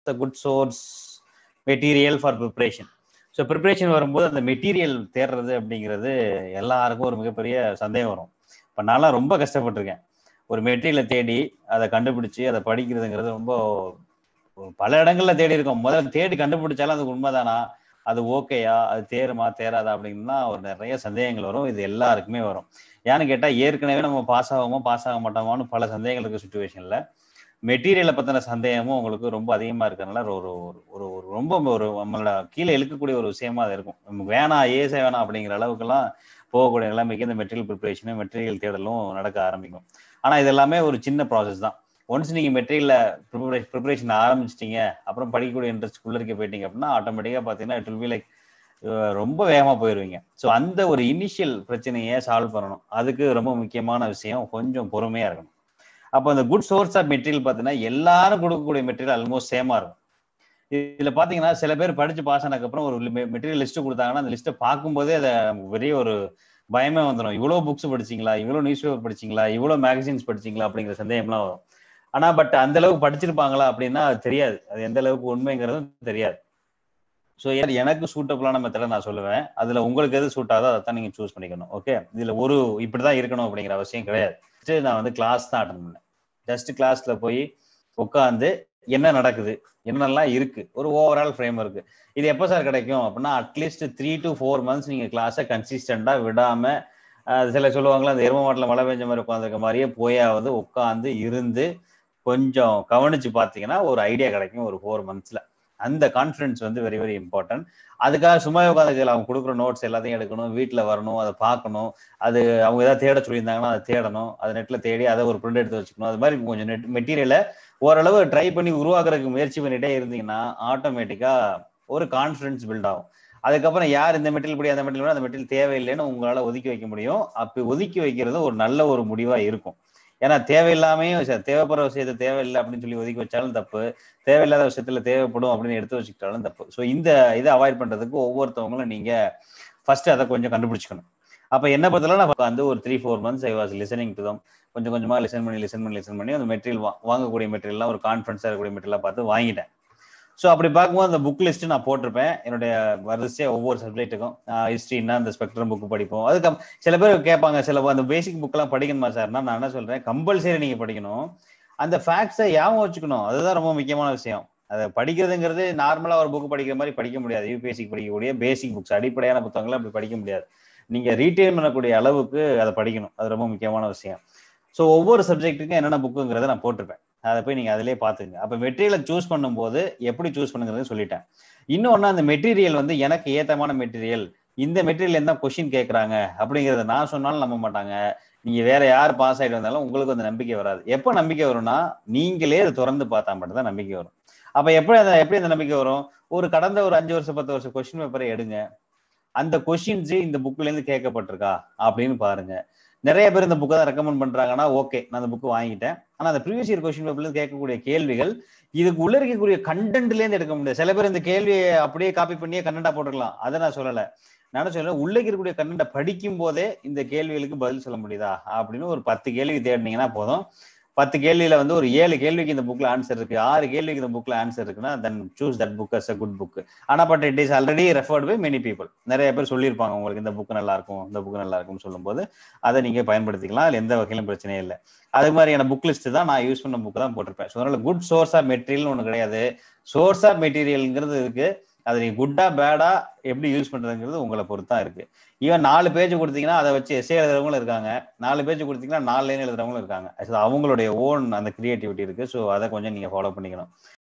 the good source material for preparation so preparation வரும்போது அந்த material தேடுறது அப்படிங்கிறது எல்லாருக்கும் ஒரு மிகப்பெரிய சந்தேகம் வரும் இப்போ நான்லாம் ரொம்ப கஷ்டப்பட்டிருக்கேன் ஒரு மெட்டீரியலை தேடி அதை கண்டுபிடிச்சு அதை படிக்கிறதுங்கிறது ரொம்ப பல இடங்கள்ல தேடி இருக்கோம் முதல்ல தேடி கண்டுபிடிச்சாலும் அது உண்மைதானா அது ஓகேயா அது தேருமா தேராதா அப்படின்னா ஒரு நிறைய சந்தேகங்கள் வரும் இது எல்லாருக்குமே வரும் ஏன்னு கேட்டா ஏற்கனவே நம்ம பாஸ் ஆகாமோ பாஸ் ஆக மாட்டோமான்னு பல சந்தேகங்கள் இருக்க சுச்சுவேஷன்ல மெட்டீரியலை பத்தின சந்தேகமும் உங்களுக்கு ரொம்ப அதிகமா இருக்கிறதுனால ஒரு ஒரு ஒரு ரொம்ப ஒரு நம்மளோட கீழே இழுக்கக்கூடிய ஒரு விஷயமா அது இருக்கும் நமக்கு வேணாம் ஏசே வேணாம் அப்படிங்கிற அளவுக்குலாம் போகக்கூடிய நிலைமைக்கு இந்த மெட்டீரியல் ப்ரிப்பரேஷனும் மெட்டீரியல் தேடலும் நடக்க ஆரம்பிக்கும் ஆனா இது எல்லாமே ஒரு சின்ன ப்ராசஸ் தான் ஒன்ஸ் நீங்க மெட்டீரியல ப்ரிப்பரேஷன் ஆரம்பிச்சிட்டீங்க அப்புறம் படிக்கக்கூடிய இன்ட்ரெஸ்ட் இருக்க போயிட்டீங்க அப்படின்னா ஆட்டோமேட்டிக்கா பாத்தீங்கன்னா இட் வில் பி லைக் ரொம்ப வேகமா போயிருவீங்க ஸோ அந்த ஒரு இனிஷியல் பிரச்சனையை சால்வ் பண்ணணும் அதுக்கு ரொம்ப முக்கியமான விஷயம் கொஞ்சம் பொறுமையா இருக்கணும் அப்போ அந்த குட் சோர்ஸ் ஆஃப் மெட்டீரியல் பார்த்தீங்கன்னா எல்லாரும் கொடுக்கக்கூடிய மெட்டீரியல் ஆல்மோஸ்ட் சேமா இருக்கும் இதுல பாத்தீங்கன்னா சில பேர் படிச்சு பாஸ் ஆனதுக்கு அப்புறம் ஒரு மெட்டீரியல் லிஸ்ட் கொடுத்தாங்கன்னா அந்த லிஸ்ட்டை பார்க்கும்போதே அதை பெரிய ஒரு பயமே வந்துடும் இவ்வளவு புக்ஸ் படிச்சீங்களா இவ்வளவு நியூஸ் பேப்பர் படிச்சீங்களா இவ்வளவு மேகசின்ஸ் படிச்சீங்களா அப்படிங்கிற சந்தேகம்லாம் வரும் ஆனா பட் அந்த அளவுக்கு படிச்சிருப்பாங்களா அப்படின்னா அது தெரியாது அது எந்த அளவுக்கு உண்மைங்கிறதும் தெரியாது ஸோ எனக்கு சூட்டபுளான மெத்தடை நான் சொல்லுவேன் அதுல உங்களுக்கு எது சூட் ஆகுதோ அதை தான் நீங்க சூஸ் பண்ணிக்கணும் ஓகே இதுல ஒரு இப்படிதான் இருக்கணும் அப்படிங்கிற அவசியம் கிடையாது நான் வந்து கிளாஸ் தான் அட்டன் பண்ணேன் ஜஸ்ட் கிளாஸ்ல போய் உட்காந்து என்ன நடக்குது என்னெல்லாம் இருக்கு ஒரு ஓவரால் ஃப்ரேம் இருக்கு இது எப்போ சார் கிடைக்கும் அப்படின்னா at least three to four months நீங்க கிளாஸை கன்சிஸ்டண்டா விடாம சில சொல்லுவாங்களா அந்த எரும மாட்டில் மழை பெஞ்ச மாதிரி உட்காந்துருக்க மாதிரியே போயாவது உட்காந்து இருந்து கொஞ்சம் கவனிச்சு பார்த்தீங்கன்னா ஒரு ஐடியா கிடைக்கும் ஒரு ஃபோர் மந்த்ஸ்ல அந்த கான்ஃபிடன்ஸ் வந்து வெரி வெரி இம்பார்ட்டன்ட் அதுக்காக சும்மா உட்காந்து அவங்க கொடுக்குற நோட்ஸ் எல்லாத்தையும் எடுக்கணும் வீட்டில் வரணும் அதை பார்க்கணும் அது அவங்க ஏதாவது தேட சொல்லியிருந்தாங்கன்னா அதை தேடணும் அதை நெட்டில் தேடி அதை ஒரு பிரிண்ட் எடுத்து வச்சுக்கணும் அது மாதிரி கொஞ்சம் நெட் மெட்டீரியலை ஓரளவு ட்ரை பண்ணி உருவாக்குறதுக்கு முயற்சி பண்ணிட்டே இருந்தீங்கன்னா ஆட்டோமேட்டிக்கா ஒரு கான்ஃபிடன்ஸ் பில்ட் ஆகும் அதுக்கப்புறம் யார் இந்த மெட்டீரியல் படி அந்த மெட்டீரியல் அந்த மெட்டீரியல் தேவையில்லைன்னு உங்களால ஒதுக்கி வைக்க முடியும் அப்படி ஒதுக்கி வைக்கிறது ஒரு நல்ல ஒரு முடிவா இருக்கும் ஏன்னா தேவையில்லாமையும் தேவைப்படுற விஷயத்த தேவையில்லை அப்படின்னு சொல்லி ஒதுக்கி வச்சாலும் தப்பு தேவையில்லாத விஷயத்துல தேவைப்படும் அப்படின்னு எடுத்து வச்சுக்கிட்டாலும் தப்பு ஸோ இந்த இதை அவாய்ட் பண்றதுக்கு ஒவ்வொருத்தவங்களும் நீங்க ஃபர்ஸ்ட் அதை கொஞ்சம் கண்டுபிடிச்சிக்கணும் அப்ப என்ன பொறுத்தல நான் வந்து ஒரு three four months I was listening to them கொஞ்சம் கொஞ்சமா லிசன் பண்ணி லிசன் பண்ணி லிசன் பண்ணி அந்த மெட்டீரியல் வாங்கக்கூடிய மெட்டீரியல்லாம் ஒரு கான்ஃபிடன்ஸா இருக்கக்கூடிய மெட்டீரியலா பார்த்து வாங்கிட்டேன் ஸோ அப்படி பார்க்கும்போது அந்த புக் லிஸ்ட் நான் போட்டிருப்பேன் என்னுடைய வரிசையா ஒவ்வொரு சப்ஜெக்ட்டுக்கும் ஹிஸ்ட்ரின்னா அந்த ஸ்பெக்ட்ரம் புக் படிப்போம் அதுக்கு சில பேர் கேட்பாங்க சில அந்த பேசிக் புக்கெல்லாம் படிக்கணுமா சார்னா நான் என்ன சொல்றேன் கம்பல்சரி நீங்க படிக்கணும் அந்த ஃபேக்ட்ஸை ஞாபகம் வச்சுக்கணும் அதுதான் ரொம்ப முக்கியமான விஷயம் அதை படிக்கிறதுங்கிறது நார்மலா ஒரு புக் படிக்கிற மாதிரி படிக்க முடியாது யூபிஎஸ்சிக்கு படிக்கக்கூடிய பேசிக் புக்ஸ் அடிப்படையான புத்தகங்களை அப்படி படிக்க முடியாது நீங்க ரீட்டைன் பண்ணக்கூடிய அளவுக்கு அதை படிக்கணும் அது ரொம்ப முக்கியமான விஷயம் ஸோ ஒவ்வொரு சப்ஜெக்ட்டுக்கும் என்னென்ன புக்குங்கிறத நான் போட்டிருப்பேன் அதை போய் நீங்க அதிலே பாத்துங்க அப்ப மெட்டீரியலை சூஸ் பண்ணும்போது எப்படி சூஸ் பண்ணுங்கிறது சொல்லிட்டேன் இன்னொன்னு அந்த மெட்டீரியல் வந்து எனக்கு ஏத்தமான மெட்டீரியல் இந்த மெட்டீரியல் என்ன கொஸ்டின் கேட்கறாங்க அப்படிங்கறத நான் சொன்னாலும் நம்ப மாட்டாங்க நீங்க வேற யார் பாஸ் ஆயிட்டு வந்தாலும் உங்களுக்கு அந்த நம்பிக்கை வராது எப்ப நம்பிக்கை வரும்னா நீங்களே அதை திறந்து பார்த்தா மட்டும்தான் நம்பிக்கை வரும் அப்ப எப்படி அந்த எப்படி அந்த நம்பிக்கை வரும் ஒரு கடந்த ஒரு அஞ்சு வருஷம் பத்து வருஷம் கொஸ்டின் பேப்பரை எடுங்க அந்த கொஸ்டின்ஸ் இந்த புக்ல இருந்து கேட்கப்பட்டிருக்கா அப்படின்னு பாருங்க நிறைய பேர் இந்த புக்கை தான் ரெக்கமெண்ட் பண்றாங்கன்னா ஓகே நான் அந்த புக்கு வாங்கிட்டேன் ஆனா அந்த ப்ரீவியஸ் இயர் கொஸ்டின் பேப்பர்ல கேட்கக்கூடிய கேள்விகள் இதுக்கு உள்ள இருக்கக்கூடிய கண்டென்ட்ல இருந்து எடுக்க முடியாது சில பேர் இந்த கேள்வியை அப்படியே காப்பி பண்ணியே கண்டென்ட்டா போட்டுக்கலாம் அதை நான் சொல்லல நான் சொல்றேன் உள்ள இருக்கக்கூடிய கண்டென்ட்டை படிக்கும் போதே இந்த கேள்விகளுக்கு பதில் சொல்ல முடியுதா அப்படின்னு ஒரு பத்து கேள்வி தேடினீங்கன்னா போதும் பத்து கேள்வியில வந்து ஒரு ஏழு கேள்விக்கு இந்த புக்ல ஆன்சர் இருக்கு ஆறு கேள்விக்கு இந்த புக்ல ஆன்சர் இருக்குன்னா then choose that book as a good book ஆனா but it is already referred by many people நிறைய பேர் சொல்லியிருப்பாங்க உங்களுக்கு இந்த புக் நல்லா இருக்கும் இந்த புக் நல்லா இருக்கும்னு சொல்லும்போது அதை நீங்க பயன்படுத்திக்கலாம் அதுல எந்த வகையிலும் பிரச்சனையே இல்லை அது மாதிரியான புக் லிஸ்ட் தான் நான் யூஸ் பண்ண புக் தான் போட்டிருப்பேன் ஸோ அதனால குட் சோர்ஸ் ஆஃப் மெட்டீரியல் ஒன்று கிடையாது சோர்ஸ் ஆஃப் மெட்டீரியல்ங்கிறது இருக்கு அதை நீங்க குட்டா பேடா எப்படி யூஸ் பண்றதுங்கிறது உங்களை பொறுத்தா இருக்கு ஈவன் நாலு பேஜ் கொடுத்தீங்கன்னா அதை வச்சு எஸ்ஏ எழுதுறவங்களும் இருக்காங்க நாலு பேஜ் கொடுத்தீங்கன்னா நாலு லைன் எழுதுறவங்களும் இருக்காங்க அவங்களுடைய ஓன் அந்த கிரியேட்டிவிட்டி இருக்கு ஸோ அதை கொஞ்சம் நீங்க ஃபாலோ பண்ணிக்கணும்